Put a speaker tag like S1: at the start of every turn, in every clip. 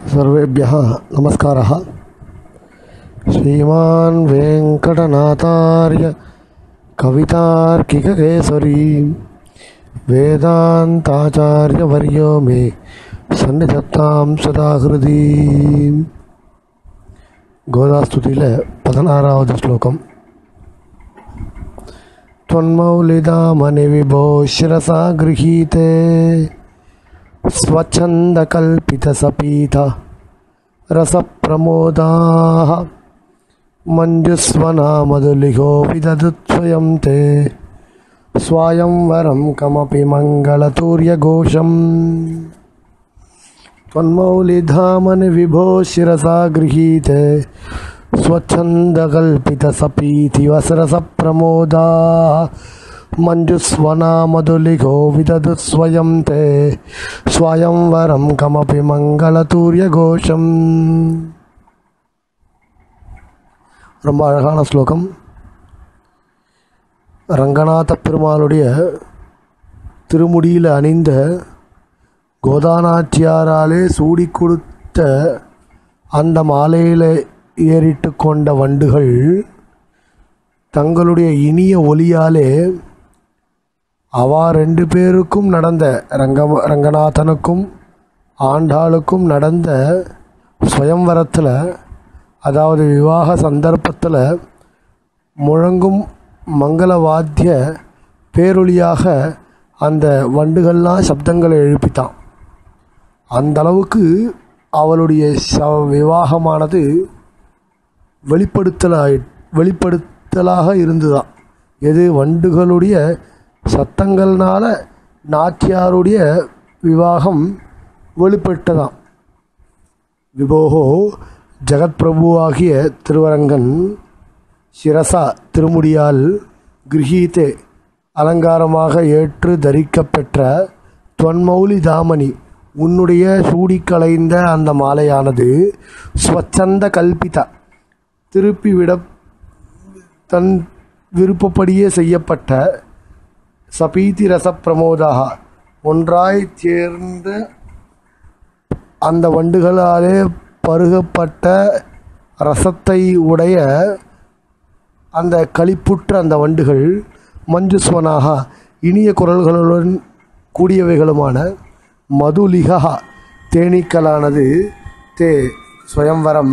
S1: सर्वेभ्यः नमस्कारः श्रीमान् वेङ्कटनाथार्य कवितार्किककेसरी वेदान्ताचार्यवर्यो मे सन्निधत्तां सदा हृदि கோதாஸ்துதியில் பதினாறாவது ஸ்லோகம் त्वन्मौलिदामनि विभो शिरसा गृहीते स्वच्छन्दकल्पितसपीत रसप्रमोदाः मञ्जुस्वनामधुलिहो विदधुत्स्वयं ते स्वायंवरं कमपि मङ्गलतूर्यघोषम् त्वन्मौलिधामनि विभो शिरसा गृहीते स्वच्छन्दकल्पितसपीतिवसरसप्रमोदा मञ्जुस्वनामधुलिघो विदधुस्वयं ते स्वयंवरं कमपि मङ्गलतूर्यघोषम् ரொம்ப அழகான ஸ்லோகம் ரங்கநாத பெருமாளுடைய திருமுடியில் அணிந்த கோதானாச்சியாராலே சூடி கொடுத்த அந்த மாலையில் ஏறிட்டு கொண்ட வண்டுகள் தங்களுடைய இனிய ஒலியாலே அவா ரெண்டு பேருக்கும் நடந்த ரங்க ரங்கநாதனுக்கும் ஆண்டாளுக்கும் நடந்த சுயம்வரத்தில் அதாவது விவாக சந்தர்ப்பத்தில் முழங்கும் மங்கள வாத்திய பேரொளியாக அந்த வண்டுகள்லாம் சப்தங்களை எழுப்பித்தான் அந்த அளவுக்கு அவளுடைய ச விவாகமானது வெளிப்படுத்தலாய் வெளிப்படுத்தலாக இருந்துதான் எது வண்டுகளுடைய சத்தங்கள்னால நாச்சியாருடைய விவாகம் வெளிப்பட்டதாம் விபோகோ ஜெகத் பிரபுவாகிய திருவரங்கன் சிரசா திருமுடியால் கிரகீத்தே அலங்காரமாக ஏற்று தரிக்கப்பெற்ற தொன்மௌலி தாமணி உன்னுடைய சூடி கலைந்த அந்த மாலையானது ஸ்வச்சந்த கல்பிதா திருப்பி விட தன் விருப்பப்படியே செய்யப்பட்ட சபீதி ரச பிரமோதாக ஒன்றாய் சேர்ந்த அந்த வண்டுகளாலே பருகப்பட்ட ரசத்தை உடைய அந்த களிப்புற்ற அந்த வண்டுகள் மஞ்சுஸ்வனாக இனிய குரல்களுடன் கூடியவைகளுமான மதுலிகா தேனீக்களானது தே சுயம்வரம்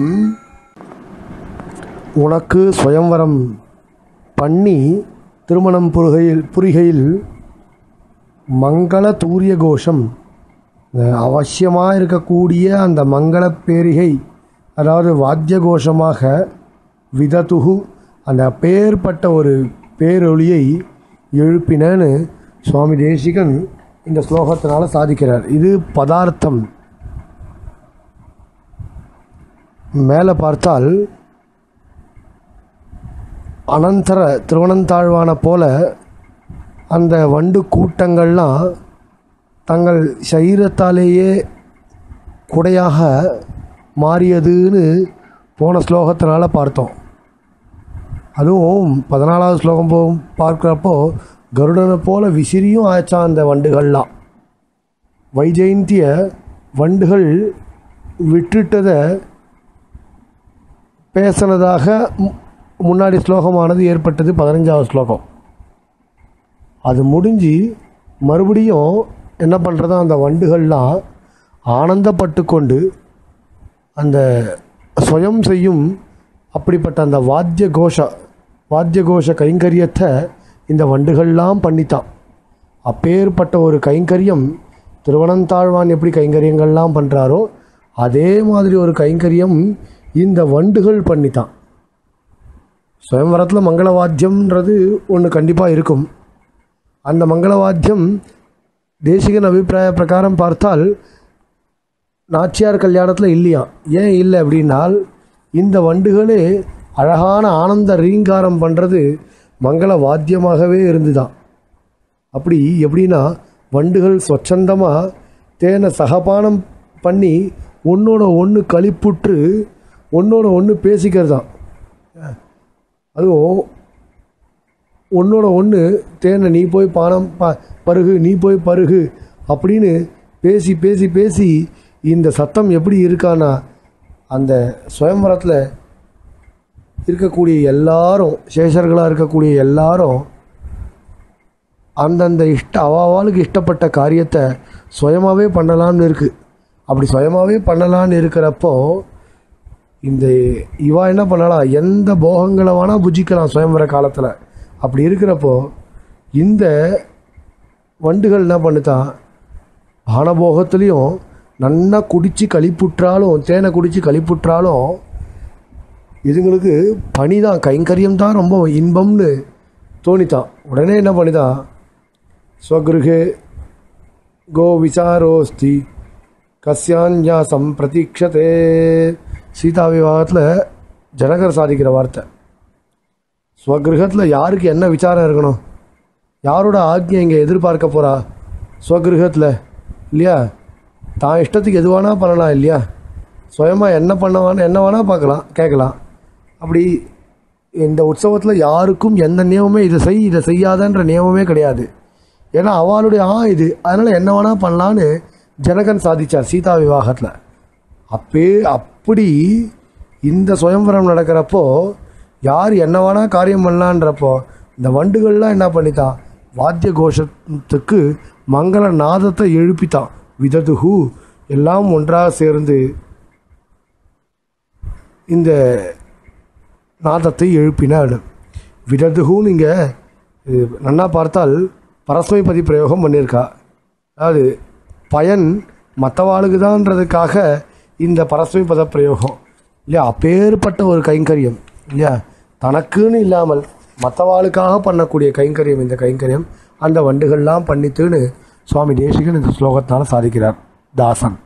S1: உனக்கு சுயம்வரம் பண்ணி திருமணம் புரிகையில் புரிகையில் மங்கள தூரிய கோஷம் அவசியமாக இருக்கக்கூடிய அந்த மங்கள பேரிகை அதாவது வாத்திய கோஷமாக விததுகு அந்த பேர்பட்ட ஒரு பேரொளியை எழுப்பினன்னு சுவாமி தேசிகன் இந்த ஸ்லோகத்தினால சாதிக்கிறார் இது பதார்த்தம் மேலே பார்த்தால் அனந்தர திருவனந்தாழ்வான போல அந்த வண்டு கூட்டங்கள்லாம் தங்கள் சரீரத்தாலேயே குடையாக மாறியதுன்னு போன ஸ்லோகத்தினால பார்த்தோம் அதுவும் பதினாலாவது ஸ்லோகம் போ பார்க்குறப்போ கருடனை போல விசிறியும் ஆச்சான் அந்த வண்டுகள்லாம் வைஜெயந்திய வண்டுகள் விட்டுட்டதை பேசினதாக முன்னாடி ஸ்லோகமானது ஏற்பட்டது பதினஞ்சாவது ஸ்லோகம் அது முடிஞ்சு மறுபடியும் என்ன பண்ணுறதா அந்த வண்டுகள்லாம் ஆனந்தப்பட்டு கொண்டு அந்த சுயம் செய்யும் அப்படிப்பட்ட அந்த வாத்திய கோஷ வாத்திய கோஷ கைங்கரியத்தை இந்த வண்டுகள்லாம் பண்ணித்தான் அப்பேற்பட்ட ஒரு கைங்கரியம் திருவனந்தாழ்வான் எப்படி கைங்கரியங்கள்லாம் பண்ணுறாரோ அதே மாதிரி ஒரு கைங்கரியம் இந்த வண்டுகள் பண்ணித்தான் சுயம்வரத்தில் மங்கள வாத்தியம்ன்றது ஒன்று கண்டிப்பாக இருக்கும் அந்த மங்கள வாத்தியம் தேசிகன் அபிப்பிராய பிரகாரம் பார்த்தால் நாச்சியார் கல்யாணத்தில் இல்லையா ஏன் இல்லை அப்படின்னால் இந்த வண்டுகளே அழகான ஆனந்த ரீங்காரம் பண்ணுறது மங்கள வாத்தியமாகவே இருந்துதான் அப்படி எப்படின்னா வண்டுகள் ஸ்வச்சந்தமாக தேனை சகபானம் பண்ணி ஒன்றோட ஒன்று களிப்புற்று ஒன்றோட ஒன்று பேசிக்கிறதான் அதுவும் ஒன்றோட ஒன்று தேனை நீ போய் பானம் ப பருகு நீ போய் பருகு அப்படின்னு பேசி பேசி பேசி இந்த சத்தம் எப்படி இருக்கான்னா அந்த சுயம்பரத்தில் இருக்கக்கூடிய எல்லாரும் சேஷர்களாக இருக்கக்கூடிய எல்லாரும் அந்தந்த இஷ்ட அவாவாளுக்கு இஷ்டப்பட்ட காரியத்தை சுயமாகவே பண்ணலாம்னு இருக்குது அப்படி சுயமாகவே பண்ணலான்னு இருக்கிறப்போ இந்த இவா என்ன பண்ணலாம் எந்த போகங்களை வேணால் புஜிக்கலாம் சுயம்பர காலத்தில் அப்படி இருக்கிறப்போ இந்த வண்டுகள் என்ன பண்ணுதான் ஆனபோகத்துலேயும் நன்னா குடித்து களிப்புற்றாலும் தேனை குடித்து களிப்புற்றாலும் இதுங்களுக்கு பனி தான் கைங்கரியம் தான் ரொம்ப இன்பம்னு தோணித்தான் உடனே என்ன பண்ணிதான் ஸ்வகிருகே கோ விசாரோஸ்தி கஸ்யான்யாசம் பிரதீட்சதே சீதா விவாகத்தில் ஜனகர் சாதிக்கிற வார்த்தை ஸ்வகிருகத்தில் யாருக்கு என்ன விசாரம் இருக்கணும் யாரோட ஆக்ஞை இங்கே எதிர்பார்க்க போகிறா ஸ்வகிருகத்தில் இல்லையா தான் இஷ்டத்துக்கு எது வேணால் பண்ணலாம் இல்லையா சுயமாக என்ன பண்ண வேணா என்ன வேணால் பார்க்கலாம் கேட்கலாம் அப்படி இந்த உற்சவத்தில் யாருக்கும் எந்த நியமமே இதை செய் இதை செய்யாதன்ற நியமமே கிடையாது ஏன்னா அவளுடைய ஆ இது அதனால் என்ன வேணால் பண்ணலான்னு ஜனகன் சாதிச்சார் சீதா விவாகத்தில் அப்பே அப்படி இந்த சுயம்பரம் நடக்கிறப்போ யார் என்ன வேணா காரியம் பண்ணலான்றப்போ இந்த வண்டுகள்லாம் என்ன பண்ணித்தான் வாத்திய கோஷத்துக்கு மங்கள நாதத்தை எழுப்பித்தான் விததுஹு எல்லாம் ஒன்றாக சேர்ந்து இந்த நாதத்தை எழுப்பினாள் விததுஹுன்னு இங்கே நன்னா பார்த்தால் பரஸ்மைபதி பிரயோகம் பண்ணியிருக்கா அதாவது பயன் மற்றவாளுக்கு தான்றதுக்காக இந்த பரஸ்மைபத பிரயோகம் இல்லையா அப்பேற்பட்ட ஒரு கைங்கரியம் இல்லையா தனக்குன்னு இல்லாமல் மற்றவாளுக்காக பண்ணக்கூடிய கைங்கரியம் இந்த கைங்கரியம் அந்த வண்டுகள்லாம் பண்ணித்துன்னு சுவாமி தேசிகன் இந்த ஸ்லோகத்தால் சாதிக்கிறார் தாசன்